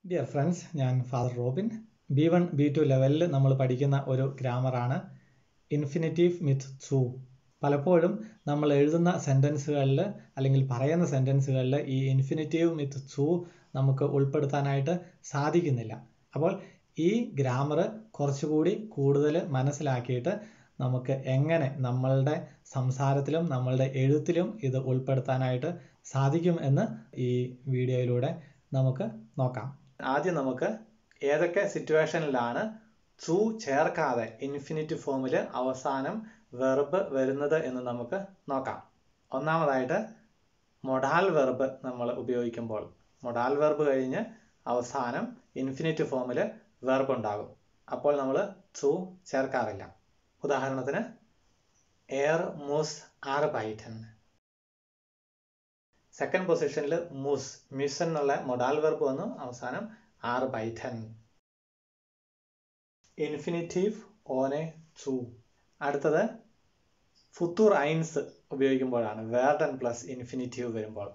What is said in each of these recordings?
Dear friends ഞാൻ father Robin B one B two ലെവലിൽ നമ്മൾ പഠിക്കുന്ന ഒരു ഗ്രാമറാണ് ഇൻഫിനിറ്റീവ് മിത്ത് സു പലപ്പോഴും നമ്മൾ എഴുതുന്ന സെൻറ്റൻസുകളിൽ അല്ലെങ്കിൽ പറയുന്ന സെൻറ്റൻസുകളിൽ ഈ ഇൻഫിനിറ്റീവ് മിത്ത് സു നമുക്ക് ഉൾപ്പെടുത്താനായിട്ട് സാധിക്കുന്നില്ല അപ്പോൾ ഈ ഗ്രാമർ കുറച്ചുകൂടി കൂടുതൽ മനസ്സിലാക്കിയിട്ട് നമുക്ക് എങ്ങനെ നമ്മളുടെ സംസാരത്തിലും നമ്മളുടെ എഴുത്തിലും ഇത് ഉൾപ്പെടുത്താനായിട്ട് സാധിക്കും എന്ന് ഈ വീഡിയോയിലൂടെ നമുക്ക് നോക്കാം ആദ്യം നമുക്ക് ഏതൊക്കെ സിറ്റുവേഷനിലാണ് ടു ചേർക്കാതെ ഇൻഫിനിറ്റ് ഫോമിൽ അവസാനം വെർബ് വരുന്നത് എന്ന് നമുക്ക് നോക്കാം ഒന്നാമതായിട്ട് മൊഡാൽ വെർബ് നമ്മൾ ഉപയോഗിക്കുമ്പോൾ മൊഡാൽ വെർബ് കഴിഞ്ഞ് അവസാനം ഇൻഫിനിറ്റ് ഫോമിൽ വെർബ് ഉണ്ടാകും അപ്പോൾ നമ്മൾ ടു ചേർക്കാറില്ല ഉദാഹരണത്തിന് എയർ മൂസ് ആർ ബൈറ്റൻ സെക്കൻഡ് പൊസിഷനിൽ മുസ് മിസ് എന്നുള്ള മൊഡാൽ വെർബ് വന്നു അവസാനം ആർ ബൈറ്റൻ ഇൻഫിനിറ്റീവ് ഓനെ ടു അടുത്തത് ഫുത്തൂർ ഐൻസ് ഉപയോഗിക്കുമ്പോഴാണ് വേർഡൻ പ്ലസ് ഇൻഫിനിറ്റീവ് വരുമ്പോൾ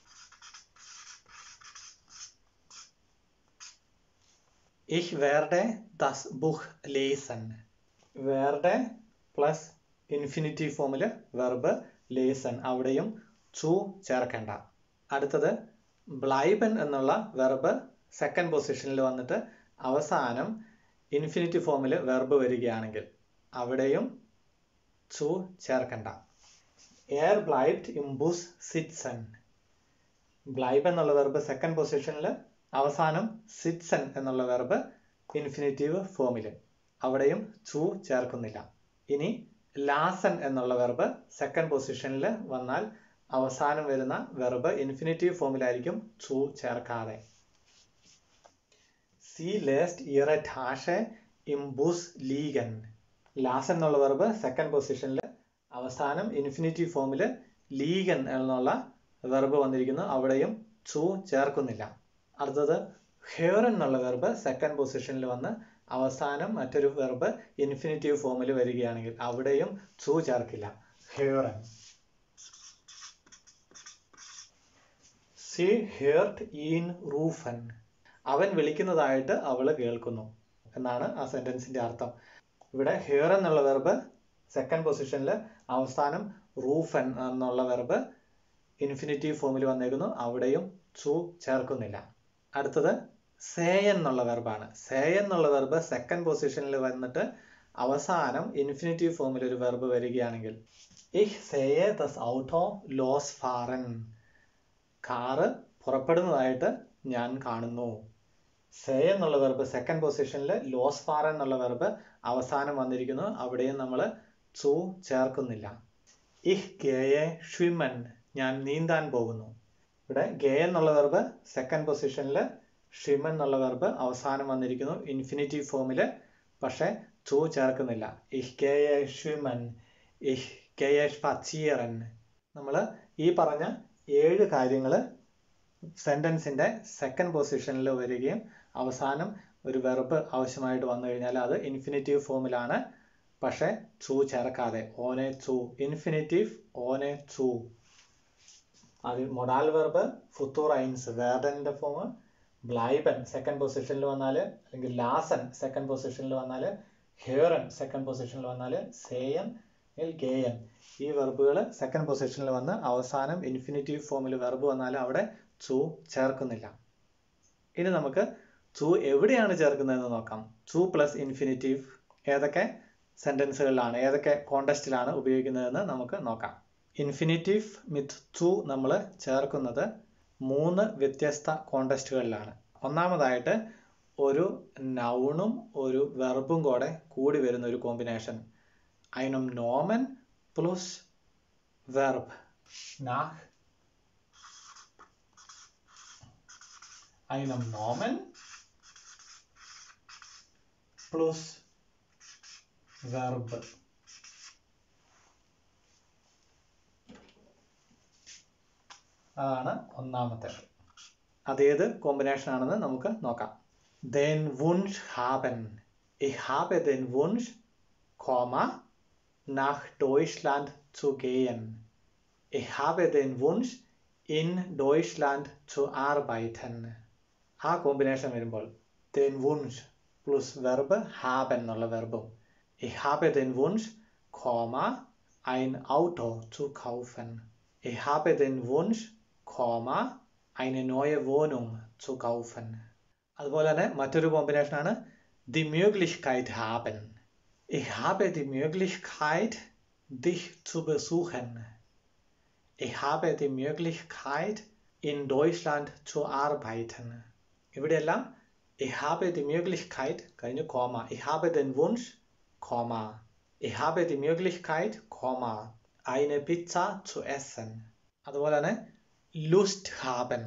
ഇഹ് വേർഡെ ദസ് ബുഹ് ലേസൺ വേർഡെ പ്ലസ് ഇൻഫിനിറ്റീവ് ഫോമിൽ വെർബ് ലേസൺ അവിടെയും ചു ചേർക്കേണ്ട അടുത്തത് ബ്ലൈബൻ എന്നുള്ള വെർബ് സെക്കൻഡ് പൊസിഷനിൽ വന്നിട്ട് അവസാനം ഇൻഫിനിറ്റി ഫോമിൽ വെർബ് വരികയാണെങ്കിൽ അവിടെയും ചു ചേർക്കണ്ട എയർ ബ്ലൈബ്ഡ് ഇംബുസ് സിറ്റ്സൺ ബ്ലൈബ് എന്നുള്ള വെർബ് സെക്കൻഡ് പൊസിഷനിൽ അവസാനം സിറ്റ്സൺ എന്നുള്ള വെർബ് ഇൻഫിനിറ്റീവ് ഫോമിൽ അവിടെയും ചു ചേർക്കുന്നില്ല ഇനി ലാസൻ എന്നുള്ള വെർബ് സെക്കൻഡ് പൊസിഷനിൽ വന്നാൽ അവസാനം വരുന്ന വെർബ് ഇൻഫിനിറ്റീവ് ഫോമിലായിരിക്കും ചു ചേർക്കാതെ സി ലേസ്റ്റ് ഇയറെ ടാഷെ ഇംബുസ് ലീഗൻ ലാസ് എന്നുള്ള വെർബ് സെക്കൻഡ് പൊസിഷനിൽ അവസാനം ഇൻഫിനിറ്റീവ് ഫോമിൽ ലീഗൻ എന്നുള്ള വെർബ് വന്നിരിക്കുന്നു അവിടെയും ചു ചേർക്കുന്നില്ല അടുത്തത് ഹെയർ എന്നുള്ള വെർബ് സെക്കൻഡ് പൊസിഷനിൽ വന്ന് അവസാനം മറ്റൊരു വെർബ് ഇൻഫിനിറ്റീവ് ഫോമിൽ വരികയാണെങ്കിൽ അവിടെയും ചു ചേർക്കില്ല ഹെയറൻ സി ഹേർട്ട് ഈൻ റൂഫൻ അവൻ വിളിക്കുന്നതായിട്ട് അവൾ കേൾക്കുന്നു എന്നാണ് ആ സെന്റൻസിന്റെ അർത്ഥം ഇവിടെ ഹിയർ എന്നുള്ള വെർബ് സെക്കൻഡ് പൊസിഷനിൽ അവസാനം റൂഫൻ എന്നുള്ള വെർബ് ഇൻഫിനിറ്റീവ് ഫോമിൽ വന്നേക്കുന്നു അവിടെയും ചു ചേർക്കുന്നില്ല അടുത്തത് സേയൻ എന്നുള്ള വെർബാണ് സേയൻ എന്നുള്ള വെർബ് സെക്കൻഡ് പൊസിഷനിൽ വന്നിട്ട് അവസാനം ഇൻഫിനിറ്റീവ് ഫോമിൽ ഒരു വെർബ് വരികയാണെങ്കിൽ ഇഹ് സേയെ ദസ് ഔട്ടോ ലോസ് ഫാറൻ കാറ് പുറപ്പെടുന്നതായിട്ട് ഞാൻ കാണുന്നു സേ എന്നുള്ള വെർബ് സെക്കൻഡ് പൊസിഷനിൽ ലോസ് ഫാർ എന്നുള്ള വെർബ് അവസാനം വന്നിരിക്കുന്നു അവിടെയും നമ്മൾ ചു ചേർക്കുന്നില്ല ഇഹ് ഗേയെ ഷ്വിമൻ ഞാൻ നീന്താൻ പോകുന്നു ഇവിടെ ഗേ എന്നുള്ള വെർബ് സെക്കൻഡ് പൊസിഷനിൽ ഷ്വിമൻ എന്നുള്ള വെർബ് അവസാനം വന്നിരിക്കുന്നു ഇൻഫിനിറ്റീവ് ഫോമിൽ പക്ഷെ ചു ചേർക്കുന്നില്ല ഇഹ് ഗേയെ ഷ്വിമൻ ഇഹ് ഗേയെ സ്പച്ചിയറൻ നമ്മൾ ഈ പറഞ്ഞ ഏഴ് കാര്യങ്ങൾ സെൻറ്റൻസിൻ്റെ സെക്കൻഡ് പൊസിഷനിൽ വരികയും അവസാനം ഒരു വെർബ് ആവശ്യമായിട്ട് വന്നു കഴിഞ്ഞാൽ അത് ഇൻഫിനിറ്റീവ് ഫോമിലാണ് പക്ഷേ ചൂ ചേർക്കാതെ ഓനെ ചൂ ഇൻഫിനിറ്റീവ് ഓനെ ചൂ അത് മൊഡാൽ വെർബ് ഫുത്തൂർ ഐൻസ് വേർഡൻ്റെ ഫോം ബ്ലൈബൻ സെക്കൻഡ് പൊസിഷനിൽ വന്നാൽ അല്ലെങ്കിൽ ലാസൻ സെക്കൻഡ് പൊസിഷനിൽ വന്നാൽ ഹെയറൻ സെക്കൻഡ് പൊസിഷനിൽ വന്നാൽ സേയൻ ഗേയൻ ഈ വെർബുകൾ സെക്കൻഡ് പൊസിഷനിൽ വന്ന് അവസാനം ഇൻഫിനിറ്റീവ് ഫോമിൽ വെർബ് വന്നാൽ അവിടെ ചു ചേർക്കുന്നില്ല ഇനി നമുക്ക് ചു എവിടെയാണ് ചേർക്കുന്നതെന്ന് നോക്കാം ചു പ്ലസ് ഇൻഫിനിറ്റീവ് ഏതൊക്കെ സെൻറ്റൻസുകളിലാണ് ഏതൊക്കെ കോണ്ടസ്റ്റിലാണ് ഉപയോഗിക്കുന്നതെന്ന് നമുക്ക് നോക്കാം ഇൻഫിനിറ്റീവ് മിത്ത് ചു നമ്മൾ ചേർക്കുന്നത് മൂന്ന് വ്യത്യസ്ത കോണ്ടസ്റ്റുകളിലാണ് ഒന്നാമതായിട്ട് ഒരു നൗണും ഒരു വെർബും കൂടെ കൂടി വരുന്ന ഒരു combination einem Nomen plus Verb nach einem Nomen plus Verb. അതാണ് ഒന്നാമത്തേത് അതേത് കോമ്പിനേഷൻ ആണെന്ന് നമുക്ക് നോക്കാം ദെൻ വുൻഷ് ഹാബൻ ich habe den Wunsch, Komma, nach Deutschland zu gehen. Ich habe den Wunsch, in Deutschland zu arbeiten. ആ കോമ്പിനേഷൻ വരുമ്പോൾ den Wunsch പ്ലസ് വെർബ് ഹാബ് എന്നുള്ള വെർബും ich habe den Wunsch, Komma, ein Auto zu kaufen. Ich habe den Wunsch, Komma, eine neue Wohnung zu kaufen. അതുപോലെ തന്നെ മറ്റൊരു കോമ്പിനേഷനാണ് die Möglichkeit haben. Ich habe die Möglichkeit, dich zu besuchen. Ich habe die Möglichkeit, in Deutschland zu arbeiten. ഇവിടെയെല്ലാം ich habe die Möglichkeit, കഴിഞ്ഞു comma ich habe den Wunsch, Komma. Ich habe die Möglichkeit, Komma, eine Pizza zu essen. അതുപോലെ തന്നെ Lust haben.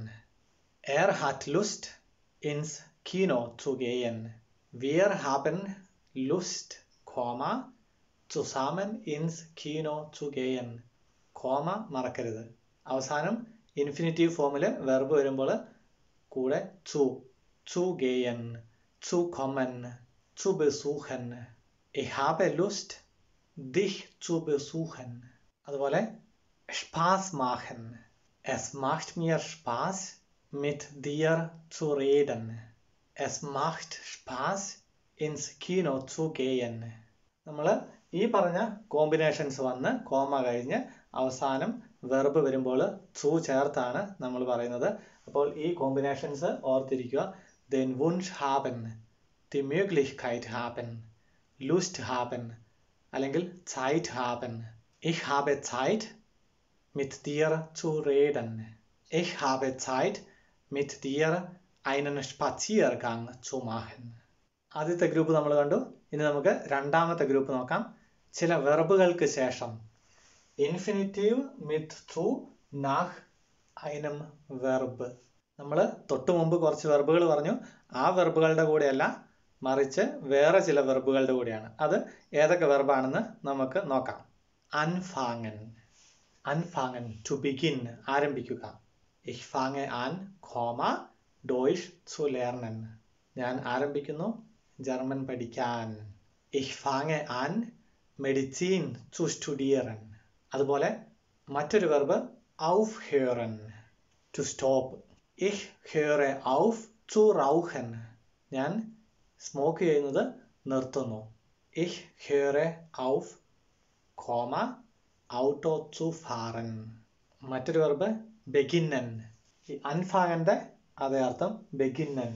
Er hat Lust, ins Kino zu gehen. Wir haben Lust, Komma, zusammen ins Kino zu gehen. Comma മറക്കരുത് അവസാനം infinitive ഫോമിൽ verb വരുമ്പോൾ കൂടെ zu, zu gehen, zu kommen, zu besuchen. Ich habe Lust, dich zu besuchen. അതുപോലെ Spaß machen. Es macht mir Spaß, mit dir zu reden. Es macht Spaß, ins Kino zu gehen. നമ്മൾ ഈ പറഞ്ഞ combinations വന്ന് comma കഴിഞ്ഞ് അവസാനം verb വരുമ്പോൾ ചു ചേർത്താണ് നമ്മൾ പറയുന്നത് അപ്പോൾ ഈ കോമ്പിനേഷൻസ് ഓർത്തിരിക്കുക den Wunsch haben, die Möglichkeit haben, Lust haben അല്ലെങ്കിൽ Zeit haben. Ich habe Zeit, mit dir zu reden. Ich habe Zeit, mit dir einen Spaziergang zu machen. ആദ്യത്തെ ഗ്രൂപ്പ് നമ്മൾ കണ്ടു ഇനി നമുക്ക് രണ്ടാമത്തെ ഗ്രൂപ്പ് നോക്കാം ചില വെർബുകൾക്ക് ശേഷം ഇൻഫിനിറ്റീവ് മിത്ത് ടു നാഹ് ഐനം വെർബ് നമ്മൾ തൊട്ടു മുമ്പ് കുറച്ച് വെർബുകൾ പറഞ്ഞു ആ വെർബുകളുടെ കൂടെയല്ല മറിച്ച് വേറെ ചില വെർബുകളുടെ കൂടെയാണ് അത് ഏതൊക്കെ വെർബാണെന്ന് നമുക്ക് നോക്കാം അൻഫാങ്ങൻ അൻഫാങ്ങൻ ടു ബിഗിൻ ആരംഭിക്കുക ഇഷ് ഫാങ്ങെ ആൻ കോമ ഡോയിഷ് zu lernen ഞാൻ ആരംഭിക്കുന്നു ജർമ്മൻ പഠിക്കാൻ ഇഷ് ഫാങ്ങെ ആൻ മെഡിസിൻ zu studieren അതുപോലെ മറ്റൊരു വെർബ് ഔഫ് ഹേറൻ ടു സ്റ്റോപ്പ് ഇഷ് ഹേറെ ഔഫ് zu rauchen ഞാൻ സ്മോക്ക് ചെയ്യുന്നത് നിർത്തുന്നു ഇഷ് ഹേറെ ഔഫ് കോമ ഔട്ടോ zu fahren മറ്റൊരു വെർബ് ബെഗിന്നൻ ഈ അൻഫാങ്ങന്റെ അതേ അർത്ഥം ബെഗിന്നൻ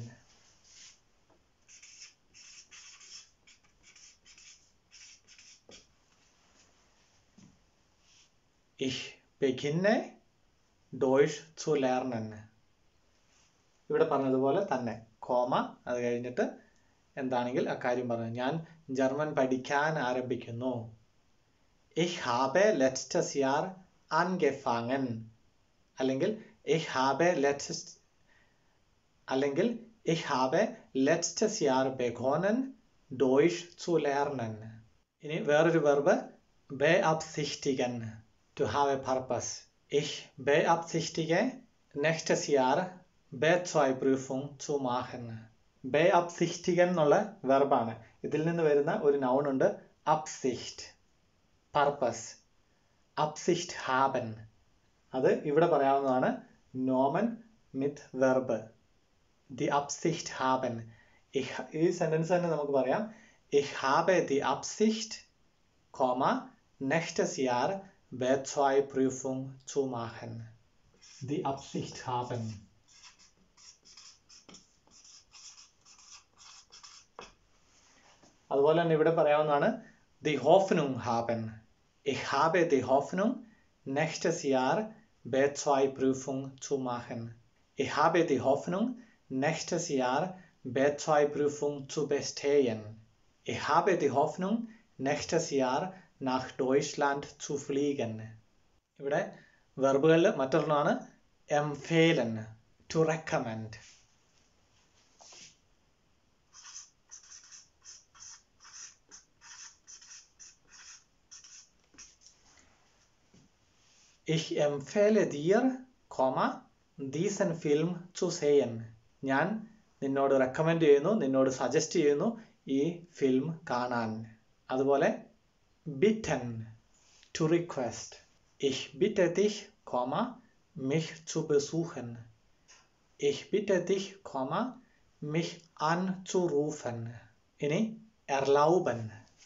Ich beginne Deutsch zu lernen. ഇവിടെ പറഞ്ഞതുപോലെ തന്നെ കോമ അത് കഴിഞ്ഞിട്ട് എന്താണെങ്കിൽ അക്കാര്യം പറഞ്ഞു ഞാൻ ജർമ്മൻ പഠിക്കാൻ ആരംഭിക്കുന്നു Ich habe letztes Jahr angefangen. അല്ലെങ്കിൽ Ich habe letztes അല്ലെങ്കിൽ Ich habe letztes Jahr begonnen Deutsch zu lernen. ഇനി വേറൊരു verb beabsichtigen. To have a purpose. Ich beabsichtige nächstes Jahr B2-Prüfung zu machen. beabsichtigen എന്നുള്ള വെർബാണ് ഇതിൽ നിന്ന് വരുന്ന ഒരു നൗൺ ഉണ്ട് അപ്സിcht പർപ്പസ് അപ്സിcht haben അത് ഇവിടെ പറയാവുന്നതാണ് നോമൻ മിത്ത് വെർബ് ദി അപ്സിcht haben ich ഈ സെന്റൻസ് തന്നെ നമുക്ക് പറയാം ich habe die Absicht, Komma, nächstes Jahr B2-Prüfung zu machen. Die Absicht haben. അതുപോലെ തന്നെ ഇവിടെ പറയാവുന്നതാണ് die Hoffnung haben. Ich habe die Hoffnung, nächstes Jahr B2-Prüfung zu machen. Ich habe die Hoffnung, nächstes Jahr B2-Prüfung zu bestehen. Ich habe die Hoffnung, nächstes Jahr nach Deutschland zu fliegen. ഇവിടെ വെർബുകളിൽ മറ്റൊരെണ്ണമാണ് empfehlen, to recommend. Ich empfehle dir, diesen Film zu sehen. ഞാൻ നിന്നോട് recommend ചെയ്യുന്നു നിന്നോട് suggest ചെയ്യുന്നു ഈ film കാണാൻ അതുപോലെ bitten to request ich bitte dich mich zu besuchen Ich bitte dich, Komma, mich anzurufen. ഇനി erlauben.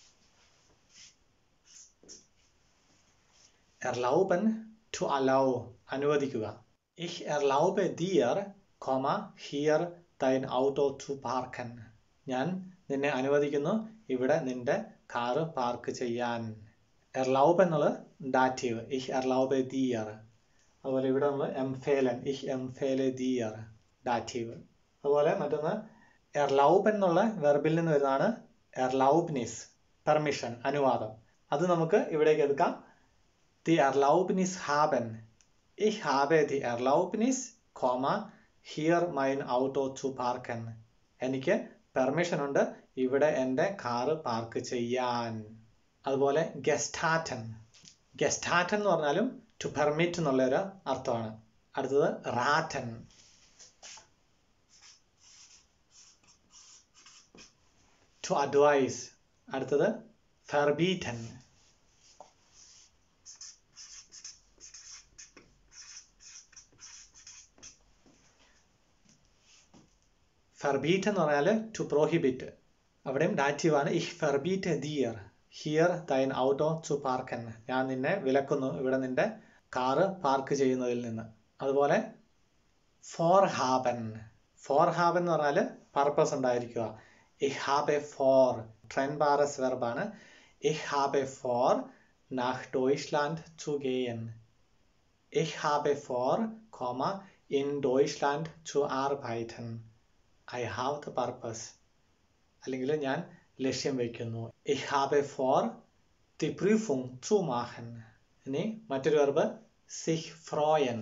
Erlauben to allow അനുവദിക്കുക. Ich erlaube dir, Komma, hier dein Auto zu parken. ഞാൻ നിന്നെ അനുവദിക്കുന്നു ഇവിടെ നിന്റെ കാറ് പാർക്ക് ചെയ്യാൻ എർലൗബ് എന്നുള്ളത് ഡാറ്റീവ് ഇഹ് എർലൗബെ ദിയർ അതുപോലെ ഇവിടെ നമ്മൾ എംഫേലൻ ഇഹ് എംഫേലെ ദിയർ ഡാറ്റീവ് അതുപോലെ മറ്റൊന്ന് എർലൗബ് എന്നുള്ള വെർബിൽ നിന്ന് വരുന്നതാണ് എർലൗബ്നിസ് പെർമിഷൻ അനുവാദം അത് നമുക്ക് ഇവിടേക്ക് എടുക്കാം ദി എർലൗബ്നിസ് ഹാബൻ ഇഹ് ഹാബെ ദി എർലൗബ്നിസ് കോമ ഹിയർ മൈൻ ഔട്ടോ ടു പാർക്കൻ എനിക്ക് പെർമിഷൻ ഉണ്ട് ഇവിടെ എൻ്റെ കാറ് പാർക്ക് ചെയ്യാൻ അതുപോലെ ഗെസ്റ്റാറ്റൻ ഗെസ്റ്റാറ്റൻ എന്ന് പറഞ്ഞാലും ടു പെർമിറ്റ് എന്നുള്ള ഒരു അർത്ഥമാണ് അടുത്തത് റാറ്റൻ ടു അഡ്വൈസ് അടുത്തത് ഫെർബീറ്റൻ ഫെർബീറ്റ് എന്ന് പറഞ്ഞാൽ ടു പ്രോഹിബിറ്റ് അവിടെയും ഡാറ്റീവാണ് ഇഹ് ഫെർബീറ്റ് ദിയർ ഹിയർ തൈൻ ഔട്ടോ ടു പാർക്കൻ ഞാൻ നിന്നെ വിലക്കുന്നു ഇവിടെ നിന്റെ കാറ് പാർക്ക് ചെയ്യുന്നതിൽ നിന്ന് അതുപോലെ ഫോർ ഹാബൻ ഫോർ ഹാബൻ എന്ന് പറഞ്ഞാൽ പർപ്പസ് ഉണ്ടായിരിക്കുക ഇഹ് ഹാബ് എ ഫോർ ട്രെൻ ബാറസ് വെർബാണ് ഇഹ് ഹാബ് എ ഫോർ നാഹ് ഡോയ്ച്ച്ലാൻഡ് ടു ഗെയൻ ഇഹ് ഹാബ് എ ഫോർ കോമ ഇൻ ഡോയ്ച്ച്ലാൻഡ് ടു ആർബൈറ്റൻ ഐ ഹാവ് ദ പർപ്പസ് അല്ലെങ്കിൽ ഞാൻ ലക്ഷ്യം വയ്ക്കുന്നു ഇഹ് ഹാബ് എ ഫോർ ദി പ്രീഫും zu machen ഇനി മറ്റൊരു വെർബ് sich freuen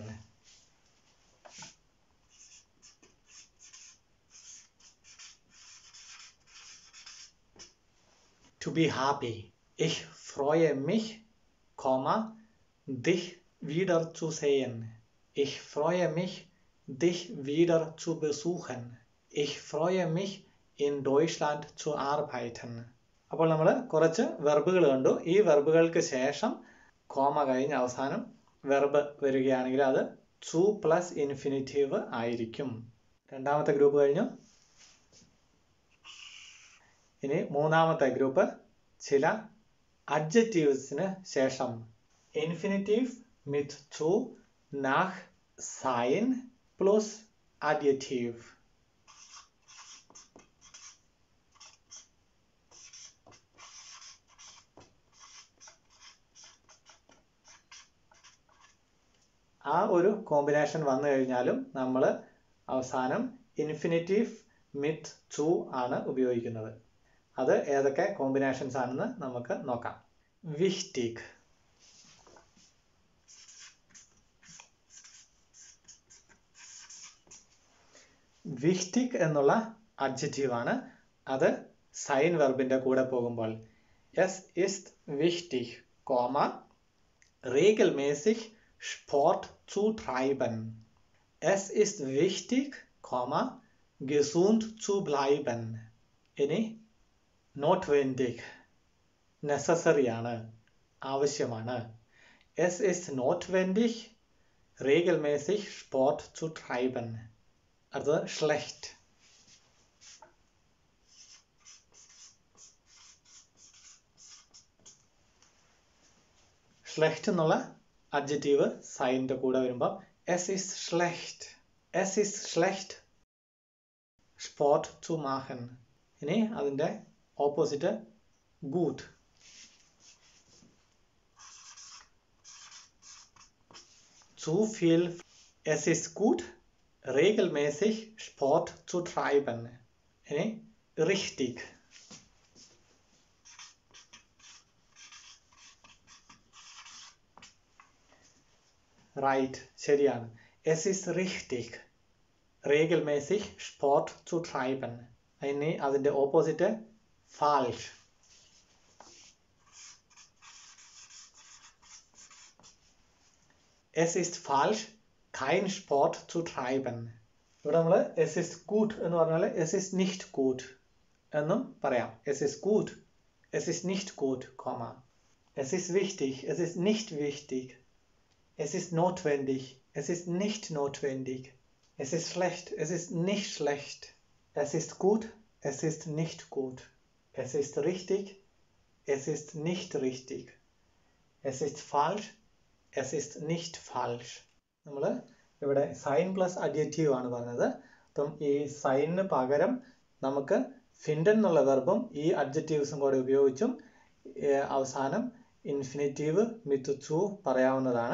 to be happy ich freue mich Komma dich wieder zu sehen ich freue mich dich wieder zu besuchen ich freue mich in Deutschland zu arbeiten അപ്പോൾ നമ്മൾ കുറച്ച് വെർബുകൾ കണ്ടു ഈ വെർബുകൾക്ക് ശേഷം കോമ കഴിഞ്ഞ് അവസാനം വെർബ് വരികയാണെങ്കിൽ അത് ടു പ്ലസ് ഇൻഫിനിറ്റീവ് ആയിരിക്കും രണ്ടാമത്തെ ഗ്രൂപ്പ് കഴിഞ്ഞു ഇനി മൂന്നാമത്തെ ഗ്രൂപ്പ് ചില അഡ്ജറ്റീവ്സിന് ശേഷം ഇൻഫിനിറ്റീവ് മിത്ത് ടു നാഹ് സൈൻ പ്ലസ് അഡ്ജറ്റീവ് ആ ഒരു കോമ്പിനേഷൻ വന്നു കഴിഞ്ഞാലും നമ്മൾ അവസാനം ഇൻഫിനിറ്റീവ് മിത്ത് ടു ആണ് ഉപയോഗിക്കുന്നത് അത് ഏതൊക്കെ കോമ്പിനേഷൻസ് ആണെന്ന് നമുക്ക് നോക്കാം വിഷ്ടിക് വിഷ്ടിക് എന്നുള്ള അഡ്ജറ്റീവ് ആണ് അത് സൈൻ വെർബിന്റെ കൂടെ പോകുമ്പോൾ എസ് ഇസ് വിഷ്ടിക് comma regelmäßig Sport zu treiben. Es ist wichtig, gesund zu bleiben. ഇനി notwendig necessary ആണ് ആവശ്യമാണ് Es ist notwendig, regelmäßig Sport zu treiben. അത് schlecht. schlecht എന്നുള്ള അഡ്ജറ്റീവ് സൈനിന്റെ കൂടെ വരുമ്പോൾ എസ് ഇസ് schlecht എസ് ഇസ് schlecht സ്പോട്ട് ടു മാഹൻ ഇനി അതിന്റെ ഓപ്പോസിറ്റ് ഗൂട്ട് zu viel es ist gut regelmäßig Sport zu treiben ഇനി richtig റൈറ്റ് ശരിയാണ് എസ് ഇസ് റിഷ്ടിക് regelmäßig Sport zu treiben ഇനി അതിന്റെ ഓപ്പോസിറ്റ് ഫാൾഷ് Es ist falsch, kein Sport zu treiben. ഇവിടെ നമ്മൾ എസ് ഇസ് ഗുഡ് എന്ന് പറഞ്ഞാൽ എസ് ഇസ് നിറ്റ് ഗുഡ് എന്നും പറയാം എസ് ഇസ് ഗുഡ് എസ് ഇസ് നിറ്റ് ഗുഡ് കോമ എസ് ഇസ് wichtig, es ist nicht wichtig. Es ist notwendig. Es ist nicht notwendig. Es ist schlecht, es ist nicht schlecht. Es ist gut, es ist nicht gut. Es ist richtig, es ist nicht richtig. Es ist falsch, es ist nicht falsch. നമ്മൾ ഇവിടെ sign plus adjective ആണ് പറഞ്ഞത് അപ്പം ഈ സൈനിന് പകരം നമുക്ക് ഫിൻഡൻ എന്നുള്ള വെർബും ഈ അഡ്ജക്റ്റീവ്സും കൂടെ ഉപയോഗിച്ചും ഏർ അവസാനം ഇൻഫിനിറ്റീവ് മിത്ത് ടു പറയാവുന്നതാണ്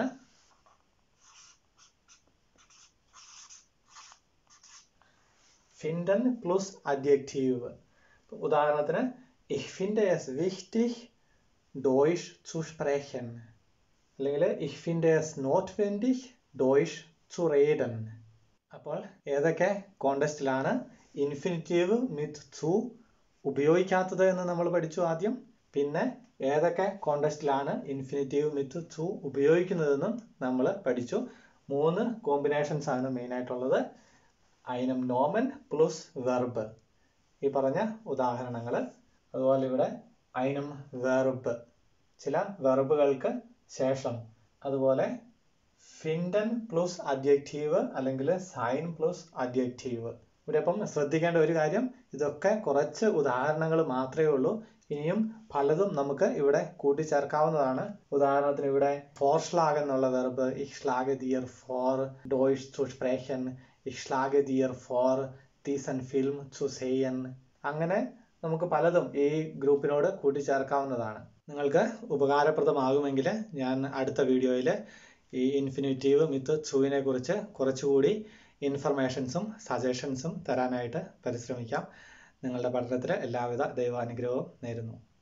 finden plus Adjektive. ഉദാഹരണത്തിന് ich finde es wichtig Deutsch zu sprechen. അല്ലെങ്കിൽ ich finde es notwendig Deutsch zu reden. അപ്പോൾ ഏതൊക്കെ കോണ്ടസ്റ്റിലാണ് ഇൻഫിനിറ്റീവ് മിത്ത് ടു ഉപയോഗിക്കാത്തത് എന്ന് നമ്മൾ പഠിച്ചു ആദ്യം പിന്നെ ഏതൊക്കെ കോണ്ടസ്റ്റിലാണ് ഇൻഫിനിറ്റീവ് മിത്ത് ടു ഉപയോഗിക്കുന്നതെന്നും നമ്മൾ പഠിച്ചു മൂന്ന് കോമ്പിനേഷൻസ് ആണ് മെയിൻ ആയിട്ടുള്ളത് അയിനം നോമൻ പ്ലസ് വെർബ് ഈ പറഞ്ഞ ഉദാഹരണങ്ങൾ അതുപോലെ ഇവിടെ അയിനം വെർബ് ചില വെർബുകൾക്ക് ശേഷം അതുപോലെ ഫിൻഡൻ പ്ലസ് അഡ്ജക്റ്റീവ് അല്ലെങ്കിൽ സൈൻ പ്ലസ് അഡ്ജക്റ്റീവ് ഇവിടെ അപ്പം ശ്രദ്ധിക്കേണ്ട ഒരു കാര്യം ഇതൊക്കെ കുറച്ച് ഉദാഹരണങ്ങൾ മാത്രമേ ഉള്ളൂ ഇനിയും പലതും നമുക്ക് ഇവിടെ കൂട്ടിച്ചേർക്കാവുന്നതാണ് ഉദാഹരണത്തിന് ഇവിടെ ഫോർ ഷ്ലാഗ് എന്നുള്ള വെർബ് ഇഷ് ഷ്ലാഗ് ദിയർ ഫോർ ഡോയിഷ് ടു സ്പ്രേഷൻ ich schlage dir vor diesen Film zu sehen അങ്ങനെ നമുക്ക് പലതും ഈ ഗ്രൂപ്പിനോട് കൂട്ടിച്ചേർക്കാവുന്നതാണ് നിങ്ങൾക്ക് ഉപകാരപ്രദമാകുമെങ്കിൽ ഞാൻ അടുത്ത വീഡിയോയിൽ ഈ ഇൻഫിനിറ്റീവ് മിത്ത് ചൂവിനെ കുറിച്ച് കുറച്ചുകൂടി ഇൻഫർമേഷൻസും സജഷൻസും തരാനായിട്ട് പരിശ്രമിക്കാം നിങ്ങളുടെ പഠനത്തിൽ എല്ലാവിധ ദൈവാനുഗ്രഹവും നേരുന്നു